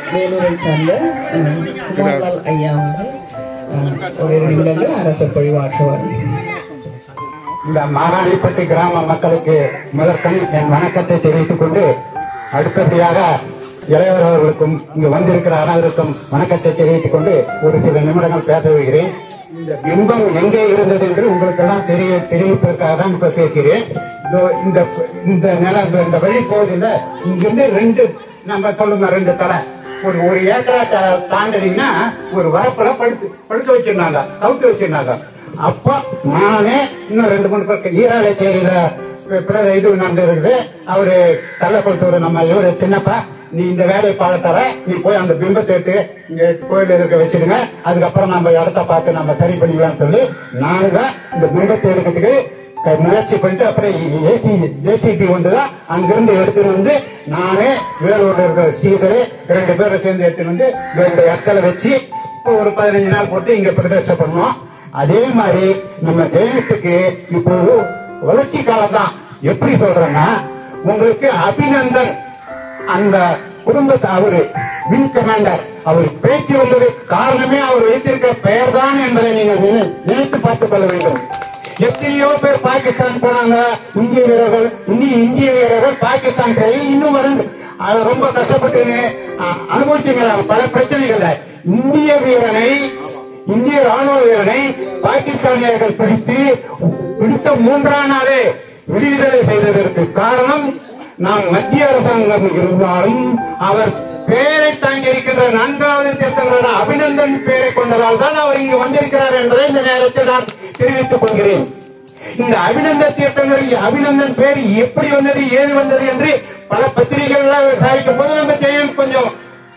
வேலூரை சார்ந்த அஹ், குமார்லால் ஐயா அவர்கள் அஹ், ஒரு நிமிடங்கள் அரசு பொழிவாற்றுவார் இந்த மானாடிப்பட்டி கிராம மக்களுக்கு முதற்கண் என் வணக்கத்தை தெரிவித்துக் கொண்டு அடுத்தபடியாக இளையவர் அவர்களுக்கும் இங்கு வந்திருக்கிற அனைவருக்கும் வணக்கத்தை தெரிவித்துக் கொண்டு ஒரு சில நிமிடங்கள் பேச வருகிறேன் இந்த பிம்பம் எங்கே இருந்தது என்று உங்களுக்கு எல்லாம் தெரிய தெரிவிப்பதற்காக தான் இப்ப பேசுகிறேன் இதோ இந்த இந்த நில இந்த வழி போதில் இங்கிருந்து ரெண்டு நம்ம சொல்லுங்க ரெண்டு தலை ஒரு ஒரு ஏக்கரா தா- தாண்டினீங்கன்னா ஒரு வரப்புல படுத்து படுக்க வச்சிருந்தாங்க கவுத்து வச்சிருந்தாங்க அப்போ நானே இன்னும் ரெண்டு மூணு பேருக்கு ஈராலை செய்கிற பிறகு இது நடந்து இருக்குது அவரு கள்ளக்குளத்தூர் நம்ம இவரு சின்னப்பா நீ இந்த வேலையை பாட தர நீ போய் அந்த பிம்பத்தை எடுத்து இங்க கோயில் எதிர்க்க வச்சிடுங்க அதுக்கப்புறம் நம்ம இடத்த பார்த்து நம்ம சரி பண்ணிக்கலாம்னு சொல்லி நாங்க இந்த பிம்பத்தை எடுக்கிறதுக்கு க- முயற்சி பண்ணிட்டு அப்புறம் ஏசி ஜேசிபி வந்துதான் அங்கிருந்து எடுத்துட்டு வந்து நானே வேலூர்ல இருக்கிற ஸ்ரீதர் ரெண்டு பேரும் சேர்ந்து எடுத்துட்டு வந்து இந்த இந்த இடத்துல வச்சு இப்போ ஒரு பதினஞ்சு நாள் போட்டு இங்க பிரதர்ஷனம் பண்ணோம் அதே மாதிரி நம்ம ஜெயலலித்துக்கு இப்போ வளர்ச்சி காலம் தான் எப்படி சொல்றேன்னா உங்களுக்கு அபிநந்தன் அந்த குடும்பத்தை அவரு வின் கமாண்டர் அவர் பேச்சு வந்தது காரணமே அவர் வைத்திருக்கிற பெயர் தான் என்பதை நீங்கள் நினை- நினைத்து பார்த்துக் கொள்ள வேண்டும் எத்தனையோ பேர் பாகிஸ்தான் போனாங்க இந்திய வீரர்கள் இன்னும் இந்திய வீரர்கள் பாகிஸ்தான் சரி இன்னும் வரும் அது ரொம்ப கஷ்டப்பட்டு அ- அனுபவிச்சுங்கிறாங்க பல பிரச்சனைகள்ல இந்திய வீரனை இந்திய ராணுவ வீரனை பாகிஸ்தானியர்கள் பிடித்து பிடித்த மூன்றாம் நாளே விடுதலை செய்ததற்கு காரணம் நாம் மத்திய அரசாங்கம் இருந்தாலும் அவர் பெயரை தாங்கி இருக்கின்ற நான்காவது திட்டங்களோட அபிநந்தன் பெயரை கொண்டதால் தான் அவர் இங்கு வந்திருக்கிறார் என்பதை இந்த நேரத்தில் நான் தெரிவித்துக் கொள்கிறேன் இந்த அபிநந்த தீர்த்தங்கள் அபிநந்தன் பேர் எப்படி வந்தது ஏது வந்தது என்று பல பத்திரிகைகள் விசாரிக்கும் போது நம்ம ஜெயம் கொஞ்சம்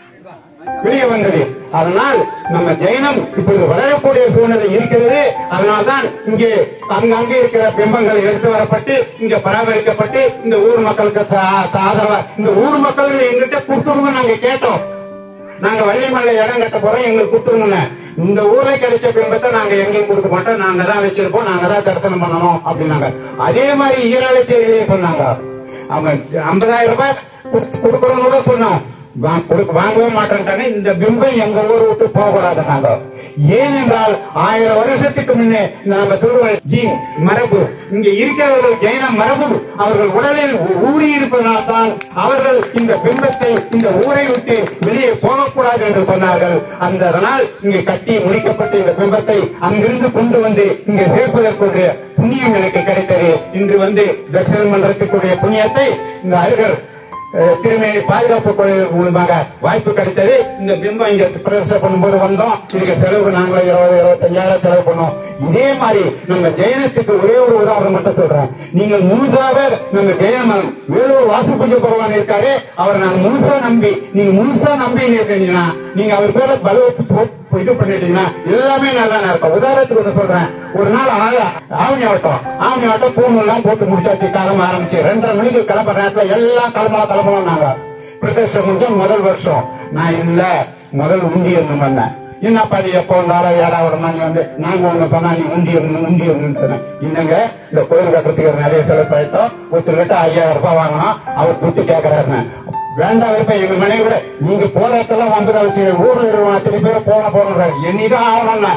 வெளியே வந்தது அதனால் நம்ம ஜெயினம் இப்போது வளரக்கூடிய சூழ்நிலை இருக்கிறது அதனால்தான் இங்கே அங்கங்கே இருக்கிற பிம்பங்கள் எடுத்து வரப்பட்டு இங்க பராமரிக்கப்பட்டு இந்த ஊர் மக்களுக்கு சா- சா- ஆதரவா இந்த ஊர் மக்கள் எங்கிட்ட கொடுத்துருங்க நாங்க கேட்டோம் நாங்க வள்ளிமலை இடம் கட்ட போறோம் எங்களுக்கு கொடுத்துருங்க இந்த ஊர்ல கிடைச்ச பிம்பத்தை நாங்க எங்கேயும் கொடுக்க மாட்டோம் நாங்க தான் வச்சிருப்போம் நாங்க தான் தரிசனம் பண்ணணும் அப்படின்னாங்க அதே மாதிரி ஈராளச்சேரியிலேயே சொன்னாங்க அவங்க ஐம்பதாயிரம் ரூபாய் கொடுக்கணும்னு கூட சொன்னோம் வா- கொடுக்க- வாங்கவே மாட்டேன்ட்டாங்க இந்த பிம்பம் எங்க ஊர் விட்டு போக கூடாதுனாங்க ஏனென்றால் ஆயிரம் வருஷத்துக்கு முன்னே இந்த நம்ம சொல்லுவோம் ஜீன் மரபு இங்க இருக்கிறவர்கள் ஜெயின மரபு அவர்கள் உடலில் ஊறி இருப்பதனால் தான் அவர்கள் இந்த பிம்பத்தை இந்த ஊரை விட்டு வெளியே போகக்கூடாது என்று சொன்னார்கள் அந்த அதனால் இங்கே கட்டி முடிக்கப்பட்ட இந்த பிம்பத்தை அங்கிருந்து கொண்டு வந்து இங்கே சேர்ப்பதற்குரிய புண்ணியம் எனக்கு கிடைத்தது இன்று வந்து தரிசனம் பண்றதுக்குரிய புண்ணியத்தை இந்த அருகர் அஹ், திருமணி பாதுகாப்பு குழுவின் மூலமாக வாய்ப்பு கிடைத்தது இந்த பிம்பம் இங்க பிரதர்ஷனம் பண்ணும்போது வந்தோம் இதுக்கு செலவு நாங்களும் இருபது இருபத்தஞ்சாயிரம் செலவு பண்ணோம் இதே மாதிரி நம்ம ஜெயனத்துக்கு ஒரே ஒரு உதாரணம் மட்டும் சொல்றேன் நீங்கள் முழுசாக நம்ம ஜெயனம் வேலூர் வாசு பூஜை பகவான் இருக்காரு அவரை நாங்க முழுசா நம்பி நீங்க முழுசா நம்பி இருக்கீங்கன்னா நீங்க அவர் பேர பலவ இது பண்ணிட்டீங்கன்னா எல்லாமே நல்லா இருக்கும் உதாரணத்துக்கு ஒண்ணு சொல்றேன் ஒரு நாள் ஆ- ஆவணி ஆட்டம் ஆவணி ஆட்டம் பூணெல்லாம் போட்டு முடிச்சாச்சு கிளம்ப ஆரம்பிச்சு ரெண்டரை மணிக்கு கிளம்புற நேரத்துல எல்லாம் கிளம்பலாம் கிளம்பலாம் நாங்க பிரதேசம் முடிஞ்ச முதல் வருஷம் நான் இல்ல முதல் உண்டி ஒண்ணு பண்ணேன் என்னப்பா நீ எப்போ வந்தாலும் ஏழாவது மணி வந்து நாங்க ஒண்ணு சொன்னா நீ உண்டி ஒண்ணு உண்டி ஒண்ணு இல்லைங்க இந்த கோயில் கட்டுறதுக்கு நிறைய செலவு பண்ணிட்டோம் ஒருத்தர் கிட்ட ஐயாயிரம் ரூபாய் வாங்கணும் அவர் துட்டு கேட்கறாருன்னு வேண்டாம் இருப்ப எங்க மனைவி கூட நீங்க போற இடத்துல வம்புதா வச்சு ஊர்ல இருக்கிற அத்தனை பேர் போன போறாரு என்னைதான் ஆகணும்னா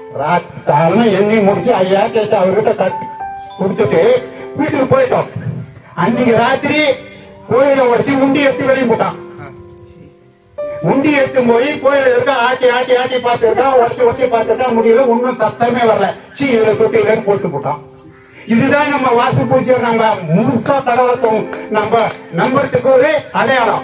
காரணம் எண்ணி முடிச்சு ஐயா கேட்டு அவர்கிட்ட கட் கொடுத்துட்டு வீட்டுக்கு போயிட்டோம் அன்னைக்கு ராத்திரி கோயில உடச்சி உண்டி எடுத்து வெளியே போட்டான் உண்டி எடுத்து போய் கோயில இருக்க ஆட்டி ஆட்டி ஆட்டி பார்த்துருக்கான் உடச்சி உடச்சி பார்த்துருக்கான் முடியல ஒன்னும் சத்தமே வரல சீ இதுல தொட்டில போட்டு போட்டான் இதுதான் நம்ம வாசு பூஜை நம்ம முழுசா கடவுளத்தை நம்ம நம்புறதுக்கு ஒரு அடையாளம்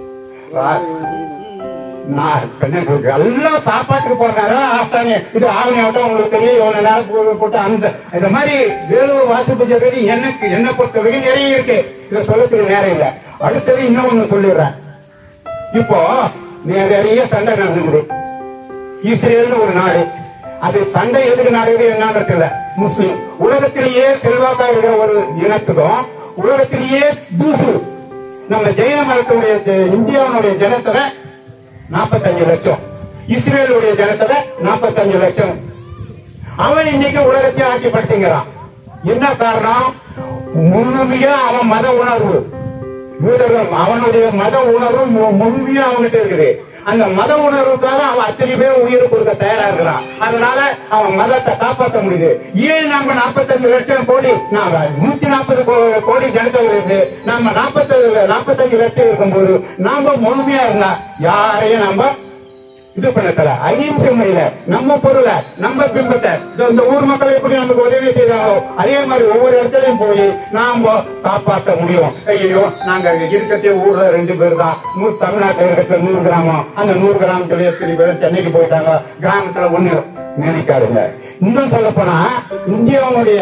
நான் என்ன சொல்றது, எல்லாம் சாப்பாட்டுக்கு போறாரு ஆஸ்தானி இது ஆவணி ஆகட்டும் உங்களுக்கு தெரியும் இவ்வளவு நேரம் போ- போட்டு அந்த இந்த மாதிரி வேலூர் வாசு பூஜை பற்றி எனக்கு என்ன பொறுத்த வரைக்கும் நிறைய இருக்கு இதை சொல்லத்துக்கு நேரம் இல்லை அடுத்தது இன்னும் ஒண்ணு சொல்லிடுறேன் இப்போ நிறைய சண்டை நடந்துக்குது இஸ்ரேல்னு ஒரு நாடு அது சண்டை எதுக்கு நடக்குது என்னன்றது இல்ல முஸ்லிம் உலகத்திலேயே செல்வாக்கா இருக்கிற ஒரு இனத்துக்கும் உலகத்திலேயே தூசு நம்ம ஜெயின மதத்துடைய ஜ- இந்தியாவுடைய ஜனத்தொகை நாற்பத்தஞ்சு லட்சம் இஸ்ரேலுடைய ஜனத்தொகை நாற்பத்தஞ்சு லட்சம் அவன் இன்னைக்கு உலகத்தை ஆட்டி படிச்சுங்கிறான் என்ன காரணம் முழுமையா அவன் மத உணர்வு யூதர்கள் அவனுடைய மத உணர்வு மு- முழுமையா அவன்கிட்ட இருக்குது அந்த மத உணர்வுக்காக அவன் அத்தனை பேர் உயிர் கொடுக்க தயாரா இருக்கிறான் அதனால அவன் மதத்தை காப்பாற்ற முடியுது ஏன் நம்ம நாற்பத்தஞ்சு லட்சம் கோடி நாம நூத்தி நாற்பது கோடி ஜனத்தொகை இருக்கு நம்ம நாற்பத்தஞ்சு நாற்பத்தஞ்சு லட்சம் இருக்கும்போது நாம முழுமையா இருந்தா யாரையும் நம்ம இது பண்ணல அகிம்சை முறையில நம்ம பொருளை நம்ம பிம்பத்தை இந்த- இந்த ஊர் மக்கள் எப்படி நமக்கு உதவி செய்தாங்களோ அதே மாதிரி ஒவ்வொரு இடத்துலயும் போய் நாம காப்பாற்ற முடியும் ஐயோ நாங்க இருக்கத்தே ஊர்ல ரெண்டு பேர் தான் நூறு தமிழ்நாட்டில் இருக்கிற நூறு கிராமம் அந்த நூறு கிராமத்துல எத்தனை பேர் சென்னைக்கு போயிட்டாங்க கிராமத்துல ஒண்ணு நினைக்காதுங்க இன்னும் சொல்ல போனா இந்தியாவுடைய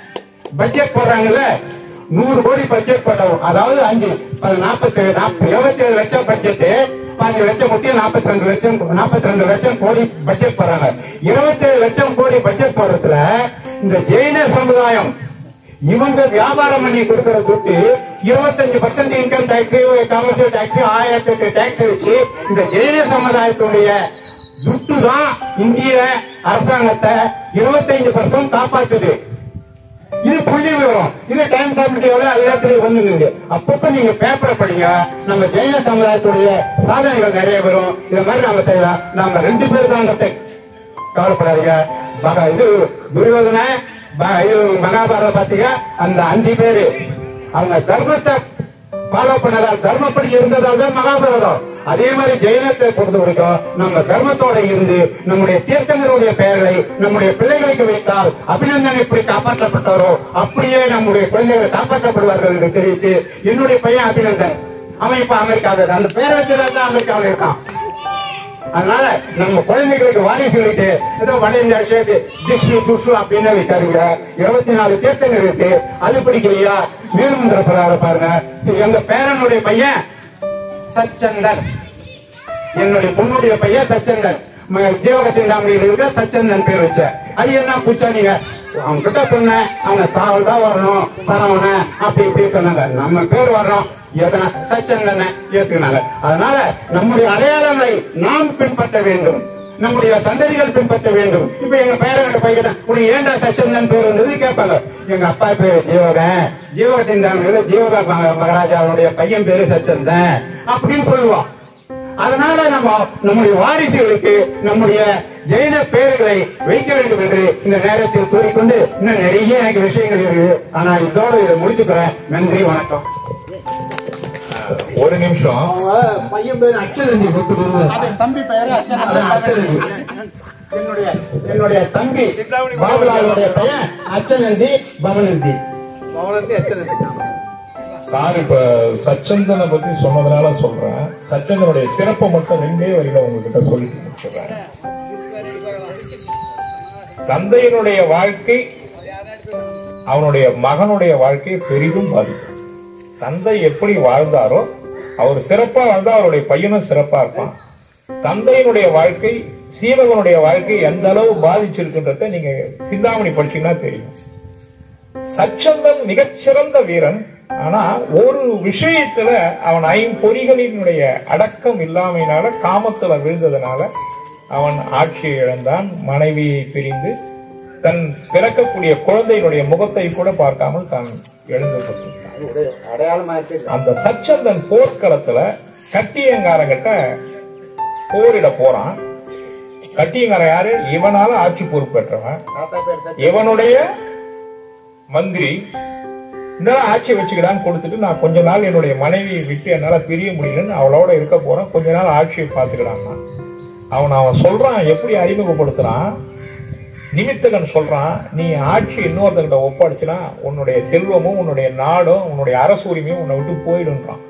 பட்ஜெட் போடுறாங்கல்ல நூறு கோடி பட்ஜெட் போட்டோம் அதாவது அஞ்சு நாற்பத்தி இருபத்தி ஏழு லட்சம் பட்ஜெட் பாஞ்சு லட்சம் முட்டி நாற்பத்தி ரெண்டு லட்சம் நாற்பத்தி ரெண்டு லட்சம் கோடி பட்ஜெட் போடுறாங்க இருபத்தி ஏழு லட்சம் கோடி பட்ஜெட் போடுறதுல இந்த ஜெயின சமுதாயம் இவங்க வியாபாரம் பண்ணி கொடுக்கிற துட்டு இருபத்தஞ்சு percent income tax commercial tax ஆயிரத்தி எட்டு டாக்ஸ் வச்சு இந்த ஜெயின சமுதாயத்துடைய துட்டு தான் இந்திய அரசாங்கத்தை இருபத்தைந்து பர்சன்ட் காப்பாத்துது இது புள்ளி விவரம் இது டைம்ஸ் ஆஃப் இந்தியாவில் எல்லாத்துலயும் வந்துருது அப்பப்ப நீங்க பேப்பரை படிங்க நம்ம ஜெயின சமுதாயத்துடைய சாதனைகள் நிறைய வரும் இது மாதிரி நம்ம செய்யலாம் நாம ரெண்டு பேர் தான் கவலைப்படாதீங்க மகா- இது துரியோதன ப- இது மகாபாரத பாத்தீங்க அந்த அஞ்சு பேரு அவங்க தர்மத்தை ஃபாலோ பண்ணதால் தர்மப்படி இருந்ததால் தான் மகாபாரதம் அதே மாதிரி ஜெயினத்தை பொறுத்த வரைக்கும் நம்ம தர்மத்தோட இருந்து நம்முடைய தீர்த்தங்களுடைய பெயர்களை நம்முடைய பிள்ளைகளுக்கு வைத்தால் அபிநந்தன் எப்படி காப்பாற்றப்பட்டாரோ அப்படியே நம்முடைய குழந்தைகள் காப்பாற்றப்படுவார்கள் என்று தெரிவித்து என்னுடைய பையன் அபிநந்தன் அவன் இப்ப அமெரிக்காவில் அந்த பேரை வச்சுதான் அமெரிக்காவில் இருக்கான் அதனால நம்ம குழந்தைகளுக்கு வாரிசுகளுக்கு ஏதோ வட இந்தியா ஸ்டேட் திஷு துஷு அப்படின்னு வைக்காதீங்க இருபத்தி நாலு தீர்த்தங்கள் இருக்கு அது பிடிக்கலையா மேலுமந்திர பிரகாரம் பாருங்க எங்க பேரனுடைய பையன் சச்சந்தன் என்னுடைய பொண்ணுடைய பையன் சச்சந்தன் ம- ஜீவக சிந்தாமணியில் இருக்க சச்சந்தன் பேர் வச்ச அது என்ன புச்சா நீங்க அவங்க கிட்ட சொன்னேன் அவங்க சாவல் தான் வரணும் சரவண அப்படி இப்படி சொன்னாங்க நம்ம பேர் வரணும் எதனா சச்சந்தனை ஏத்துக்கினாங்க அதனால நம்முடைய அடையாளங்களை நாம் பின்பற்ற வேண்டும் நம்முடைய சந்ததிகள் பின்பற்ற வேண்டும் இப்ப எங்க பேரங்கிட்ட போய்கிட்ட உனக்கு ஏன்டா சச்சந்தன் பேர் வந்தது கேட்பாங்க எங்க அப்பா பேரு ஜீவகன் ஜீவக சிந்தாமணியில ஜீவக மக- மகாராஜாவுடைய பையன் பேரு சச்சந்தன் அப்படின்னு சொல்லுவான் அதனால நம்ம நம்முடைய வாரிசுகளுக்கு நம்முடைய ஜெயின பெயர்களை வைக்க வேண்டும் என்று இந்த நேரத்தில் கூறிக்கொண்டு இன்னும் நிறைய எனக்கு விஷயங்கள் இருக்குது ஆனா இதோட இதை முடிச்சுக்கிறேன் நன்றி வணக்கம் ஒரு நிமிஷம் பையன் பேர் அச்சரஞ்சி தம்பி பெயர் என்னுடைய என்னுடைய தம்பி பாபுலாலுடைய பெயர் அச்சநந்தி பவனந்தி சார் இப்ப சச்சந்தனை பத்தி சொன்னதுனால சொல்றேன் சச்சந்தனுடைய சிறப்பை மட்டும் ரெண்டே வரியில உங்ககிட்ட சொல்லிட்டு முடிச்சிடுறேன் தந்தையினுடைய வாழ்க்கை அவனுடைய மகனுடைய வாழ்க்கையை பெரிதும் பாதிக்கும் தந்தை எப்படி வாழ்ந்தாரோ அவர் சிறப்பா வாழ்ந்தா அவருடைய பையனும் சிறப்பா இருப்பான் தந்தையினுடைய வாழ்க்கை சீவகனுடைய வாழ்க்கை எந்த அளவு பாதிச்சிருக்குன்றத நீங்க சிந்தாமணி படிச்சீங்கன்னா தெரியும் சச்சந்தன் மிகச்சிறந்த வீரன் ஆனா ஒரு விஷயத்துல அவன் ஐம்பொறிகளினுடைய அடக்கம் இல்லாமையினால காமத்துல விழுந்ததுனால அவன் ஆட்சியை இழந்தான் மனைவியை பிரிந்து தன் பிறக்கக்கூடிய குழந்தையினுடைய முகத்தை கூட பார்க்காமல் தான் எழுந்து கொண்டிருந்தான் அடையாளமா இருக்கு அந்த சச்சந்தன் போர்க்களத்துல கட்டியங்காரங்கிட்ட போரிட போறான் கட்டியங்காரன் யாரு இவனால ஆட்சி பொறுப்பேற்றவன் தாத்தா பேர் சச்சி. இவனுடைய மந்திரி இந்த ஆட்சி வச்சுக்கிடான்னு கொடுத்துட்டு நான் கொஞ்ச நாள் என்னுடைய மனைவியை விட்டு என்னால பிரிய முடியலன்னு அவளோட இருக்க போறேன் கொஞ்ச நாள் ஆட்சியை பார்த்துக்கிடான்னா அவன் அவன் சொல்றான் எப்படி அறிமுகப்படுத்துறான் நிமித்தகன் சொல்றான் நீ ஆட்சி இன்னொருத்தங்கிட்ட ஒப்படைச்சுனா உன்னுடைய செல்வமும் உன்னுடைய நாடும் உன்னுடைய அரசு உரிமையும் உன்னை விட்டு போயிடுன்றான்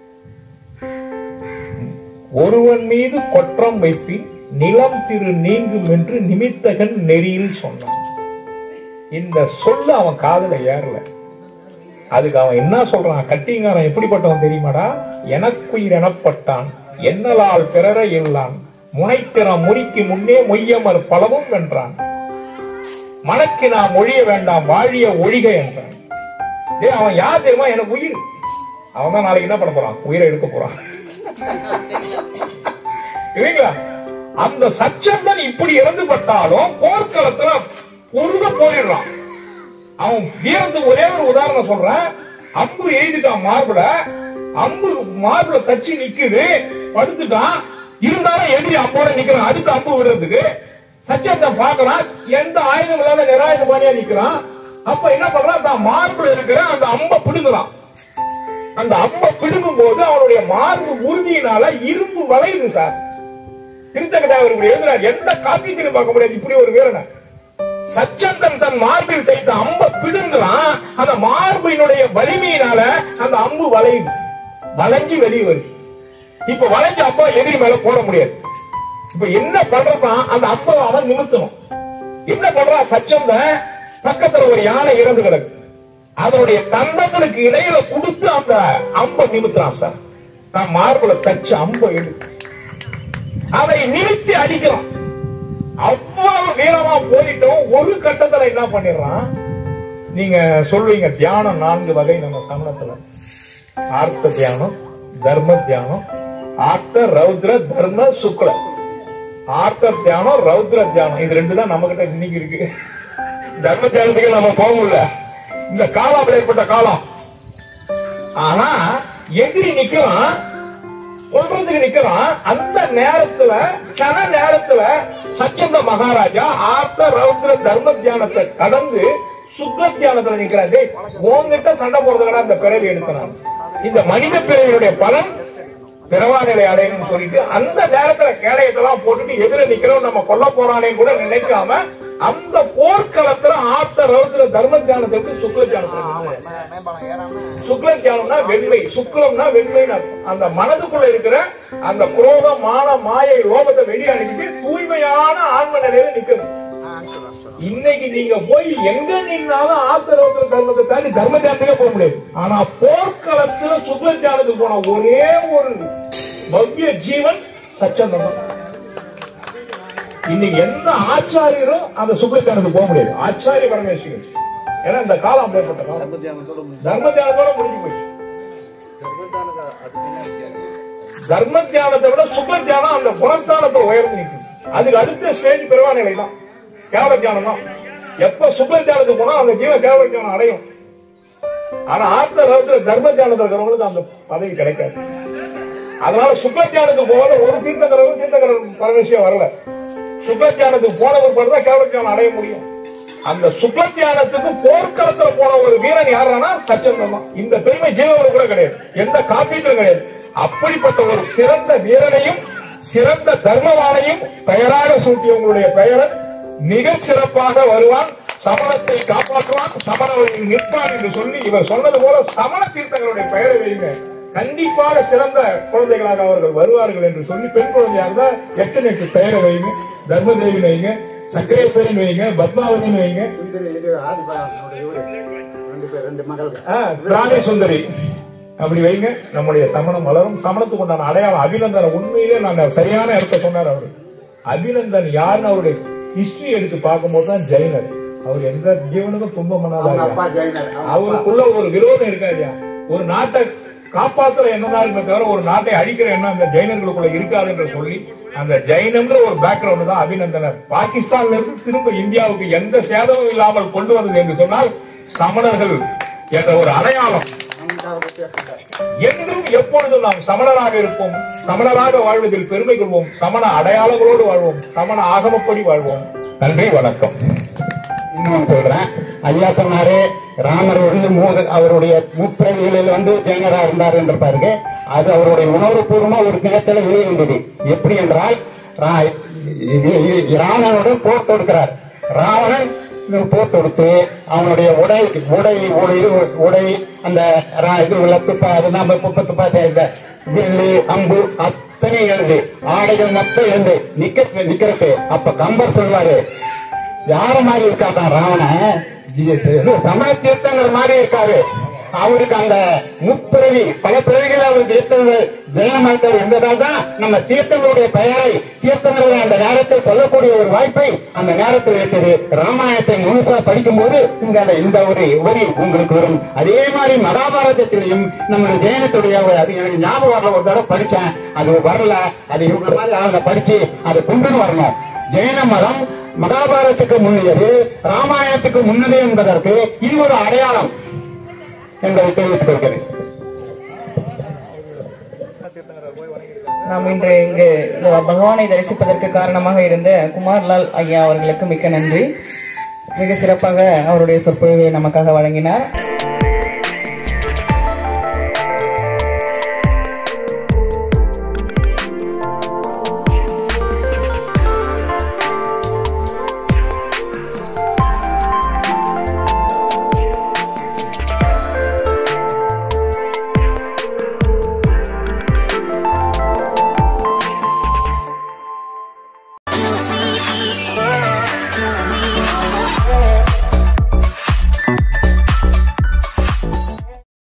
ஒருவன் மீது கொற்றம் வைப்பின் நிலம் திரு நீங்கும் என்று நிமித்தகன் நெறியில் சொன்னான் இந்த சொல்ல அவன் காதுல ஏறல அதுக்கு அவன் என்ன சொல்றான் கட்டிங்காரன் எப்படிப்பட்டவன் தெரியுமாடா எனக்குயிர் எனப்பட்டான் என்னலால் பிறர இல்லான் முனைத்திறம் முறிக்கு முன்னே மொய்யமர் பலவும் வென்றான் மனக்கு நான் மொழிய வேண்டாம் வாழிய ஒழிக என்றான் டேய் அவன் யார் தெரியுமா எனக்கு உயிர் அவன் தான் நாளைக்கு என்ன பண்ண போறான் உயிரை எடுக்க போறான் இல்லைங்களா அந்த சச்சந்தன் இப்படி இறந்துபட்டாலும் போர்க்களத்துல பொருக போயிடுறான் அவன் வீரத்துக்கு ஒரே ஒரு உதாரணம் சொல்றேன் அம்பு எழுதிட்டான் மார்பிள அம்பு மார்பிள தச்சு நிக்குது படுத்துட்டான் இருந்தாலும் எதிரி அம்போட நிக்கிறான் அடுத்த அம்பு விடுறதுக்கு சச்சந்தன் பாக்குறான் எந்த ஆயுதம் இல்லாத நிராயுதபாணியா நிக்கிறான் அப்ப என்ன பண்றான் தான் மார்பில் இருக்கிற அந்த அம்பை பிடுங்குறான் அந்த அம்பை பிடுங்கும் போது அவனுடைய மார்பு உறுதியினால இரும்பு வளையுது சார் திருத்தக்கதாவர் இப்படி எழுதுறார் எந்த காப்பீட்டிலும் பார்க்க முடியாது இப்படி ஒரு வீரனை சச்சந்தன் தன் மார்பில் தைத்த அம்ப பிடுங்குறான் அந்த மார்பினுடைய வலிமையினால அந்த அம்பு வளையுது வளைஞ்சு வெளியே வருது இப்ப வளைஞ்ச அப்பா எதிரி மேல போட முடியாது இப்ப என்ன பண்றான் அந்த அப்பா அவன் நிமித்தணும் என்ன பண்றான் சச்சந்தன் பக்கத்துல ஒரு யானை இறந்து கிடக்கு அதனுடைய தந்தங்களுக்கு இடையில கொடுத்து அந்த அம்பை நிமித்துறான் சார் நான் மார்பில தச்ச அம்பை எடுத்து அதை நிறுத்தி அடிக்கிறான் அவ்வளவு வீரமா போயிட்டோம் ஒரு கட்டத்துல என்ன பண்ணிடுறான் நீங்க சொல்லுவீங்க தியானம் நான்கு வகை நம்ம சமணத்துல ஆர்த்த தியானம் தர்ம தியானம் ஆர்த்த ரௌத்ர தர்ம சுக்ல ஆர்த்த தியானம் ரௌத்ர தியானம் இது ரெண்டு தான் நம்ம கிட்ட இன்னைக்கு இருக்கு தர்ம தியானத்துக்கு நம்ம போக முடியல இந்த காலம் அப்படி ஏற்பட்ட காலம் ஆனா எதிரி நிக்கிறான் சொல்றதுக்கு நிக்கிறான் அந்த நேரத்துல கன நேரத்துல சச்சந்த மகாராஜா ஆர்த்த ரௌத்ர தர்ம தியானத்தை கடந்து சுத்த தியானத்துல நிக்கிறான் டேய் உன்கிட்ட சண்டை போடுறதுக்கடா இந்த பிறவி எடுக்கிறான் இந்த மனித பிறவியுடைய பலன் பிறவா நிலை அடையணும்னு சொல்லிட்டு அந்த நேரத்துல கேடயத்தெல்லாம் போட்டுட்டு எதிர நிக்கிறோம் நம்ம கொல்ல போறானே கூட நினைக்காம அந்த போர்க்களத்துல ஆர்த்த ரௌத்ர தர்ம தியானத்தை விட்டு சுக்ல தியானத்தை சுக்ல தியானம்னா வெண்மை சுக்லம்னா வெண்மைன்னு அர்த்தம். அந்த மனதுக்குள்ள இருக்கிற அந்த குரோதம் மான மாயை லோபத்தை வெளியே அனுப்பிட்டு தூய்மையான ஆன்ம நிலையில நிக்கணும் இன்னைக்கு நீங்க போய் எங்க நின்னாலும் ஆசிரவத்தில் தர்மத்தை தாண்டி தர்ம தியானத்துக்கே போக முடியாது ஆனா போர்க்களத்துல சுக்ல தியானத்துக்கு போன ஒரே ஒரு பவ்ய ஜீவன் சச்சந்தம் தான். இன்னைக்கு எந்த ஆச்சாரியரும் அந்த சுக்ல தியானத்துக்கு போக முடியாது ஆச்சாரிய பரமேஸ்வரன் ஏன்னா இந்த காலம் அப்படிப்பட்ட காலம் தர்ம தியானத்தோட முடிஞ்சு போச்சு தர்ம தியானத்தை விட சுக தியானம் அந்த குணஸ்தானத்துல உயர்ந்து நிற்கும் அதுக்கு அடுத்த ஸ்டேஜ் பெருவா நிலை தான் கேவல தியானம் தான் எப்ப சுக தியானத்துக்கு போனா அந்த ஜீவ கேவல தியானம் அடையும் ஆனா ஆத்ம ரகத்துல தர்ம தியானத்துல இருக்கிறவங்களுக்கு அந்த பதவி கிடைக்காது அதனால சுக தியானத்துக்கு போகாத ஒரு தீர்த்தங்கரவும் தீர்த்தங்கர பரமேஸ்வரன் வரல சுக தியானத்துக்கு போன ஒரு தான் கேவல தியானம் அடைய முடியும் அந்த சுக்ல தியானத்துக்கு போர்க்களத்துல போன ஒரு வீரன் யாருன்னா சச்சந்தம் தான் இந்த பெருமை ஜீவனோட கூட கிடையாது எந்த காப்பீட்டிலும் கிடையாது அப்படிப்பட்ட ஒரு சிறந்த வீரனையும் சிறந்த தர்மவானையும் பெயராக சூட்டிய உங்களுடைய பெயரன் மிக சிறப்பாக வருவான் சமணத்தை காப்பாற்றுவான் சமண வழியில் நிற்பான் என்று சொல்லி இவர் சொன்னது போல சமண தீர்த்தங்களுடைய பெயரை வைங்க கண்டிப்பாக சிறந்த குழந்தைகளாக அவர்கள் வருவார்கள் என்று சொல்லி பெண் குழந்தையாக இருந்தா எத்தனை எட்டு பெயரை வைங்க தர்மதேவி வைங்க சக்கரேஸ்வரன் வைங்க பத்மாவதினு வைங்க சுந்தரி இது ஆதிபானுடைய இவரு ரெண்டு பேர் ரெண்டு மகள்கள் ஆ, ராணி சுந்தரி அப்படி வைங்க நம்முடைய சமணம் வளரும் சமணத்துக்கு உண்டான அடையாளம் அபிநந்தன உண்மையிலே நாங்க சரியான இடத்த சொன்னார் அவரு அபிநந்தன் யாருன்னு அவருடைய ஹிஸ்டரி எடுத்து பார்க்கும்போது தான் ஜெயினர் அவர் எந்த ஜீவனுக்கும் துன்பம் அவங்க பண்ணாத அப்பா ஜெயினர் அவங்க அப்பா. அவருக்குள்ள ஒரு விரோதம் இருக்காதியா ஒரு நாட்டை காப்பாத்துற எண்ணம் இருக்குமே தவிர ஒரு நாட்டை அழிக்கிற எண்ணம் அந்த ஜெயினர்களுக்குள்ள இருக்காது என்று சொல்லி அந்த ஜெயினம்ன்ற ஒரு பேக்ரவுண்ட் தான் அபிநந்தனர் பாகிஸ்தான்ல இருந்து திரும்ப இந்தியாவுக்கு எந்த சேதமும் இல்லாமல் கொண்டு வந்தது என்று சொன்னால் சமணர்கள் என்ற ஒரு அடையாளம் அவங்க வித்தியாசம் என்றும் எப்பொழுதும் நாம் சமணராக இருப்போம் சமணராக வாழ்வதில் பெருமை கொள்வோம் சமண அடையாளங்களோடு வாழ்வோம் சமண ஆகமப்படி வாழ்வோம் நன்றி வணக்கம் இன்னொன்னு சொல்றேன் ஐயா சொன்னாரு ராமர் வந்து மூது அவருடைய முப்பிரவிகளில் வந்து ஜெயனரா இருந்தார் என்று பாருங்க அது அவருடைய உணர்வுபூர்வமா ஒரு நேரத்தில் வெளியே வந்தது எப்படி என்றால் ரா- இது- இது ராவணனுடன் போர் தொடுக்கிறார் ராவணன் போர் தொடுத்து அவனுடைய உடை உடை உடை உடை அந்த ரா- இது உள்ள துப்பா அது நம்ம குப்பை துப்பா இந்த வில்லு அம்பு அத்தனை எழுந்து ஆடைகள் மொத்தம் எழுந்து நிக்க நிக்கிறது அப்ப கம்பர் சொல்வாரு யார மாதிரி இருக்காதான் ராவணன் ஜி- இது சமய தீர்த்தங்கிற மாதிரி இருக்காரு அவருக்கு அந்த முப்பிறவி பல பிறவிகள் அவர் தீர்த்தங்கள் ஜெயன மதத்தில் இருந்ததால் தான் நம்ம தீர்த்தங்களுடைய பெயரை தீர்த்தங்களை அந்த நேரத்தில் சொல்லக்கூடிய ஒரு வாய்ப்பை அந்த நேரத்தில் இருக்குது ராமாயணத்தை முழுசா படிக்கும் போது இந்த இந்த ஒரு வரி உங்களுக்கு வரும் அதே மாதிரி மகாபாரதத்திலையும் நம்மளுடைய ஜெயனத்துடைய ஒரு- அது எனக்கு ஞாபகம் வரல ஒரு தடவை படிச்சேன் அது வரல அது இவங்க மாதிரி ஆளுங்க படிச்சு அதை கொண்டுன்னு வரணும் ஜெயன மதம் மகாபாரதத்துக்கு முன்னியது ராமாயணத்துக்கு முன்னது என்பதற்கு இது ஒரு அடையாளம் என்பதை தெரிவித்துக் கொள்கிறேன் நாம் இன்று இங்கு இந்த பகவானை தரிசிப்பதற்கு காரணமாக இருந்த குமார்லால் ஐயா அவர்களுக்கு மிக்க நன்றி மிக சிறப்பாக அவருடைய சொற்பொழிவை நமக்காக வழங்கினார்